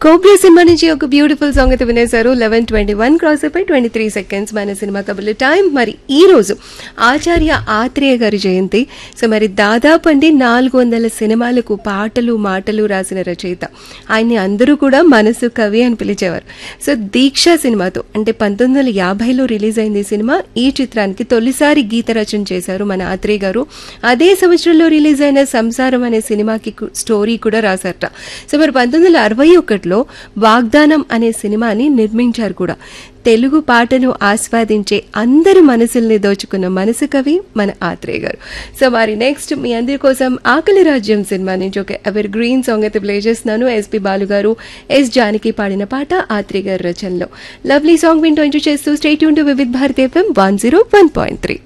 cobra cinema నుంచి ఒక beautiful song అయితే వినేశారు లెవెన్ ట్వంటీ వన్ క్రాస్ అయిపోయి ట్వంటీ త్రీ సెకండ్స్ మన సినిమా కబుర్లు టైం మరి ఈ రోజు ఆచార్య ఆత్రేయ గారి జయంతి సో మరి దాదాపు అండి నాలుగు వందల సినిమాలకు పాటలు మాటలు రాసిన రచయిత ఆయన్ని అందరూ కూడా మనసు కవి అని పిలిచేవారు సో దీక్ష సినిమాతో అంటే పంతొమ్మిది వందల యాభైలో రిలీజ్ అయింది ఈ సినిమా ఈ చిత్రానికి తొలిసారి గీత రచన చేశారు మన ఆత్రేయ గారు అదే సంవత్సరంలో రిలీజ్ అయిన సంసారం అనే సినిమాకి కు- స్టోరీ కూడా రాశారట సో మరి పంతొమ్మిది వందల అరవై ఒకటిలో వాగ్దానం అనే సినిమాని నిర్మించారు కూడా తెలుగు పాటను ఆస్వాదించే అందరి మనసుల్ని దోచుకున్న మనసు కవి మన ఆత్రేయ గారు సో మరి నెక్స్ట్ మీ అందరి కోసం ఆకలి రాజ్యం సినిమా నుంచి ఒక ఎవర్ గ్రీన్ సాంగ్ అయితే ప్లే చేస్తున్నాను ఎస్పి బాలు గారు ఎస్ జానకి పాడిన పాట ఆత్రేయ గారి రచనలో లవ్లీ సాంగ్ వింటూ ఎంజాయ్ చేస్తూ స్టేట్ యూన్ to Vividh Bharati FM one zero one point three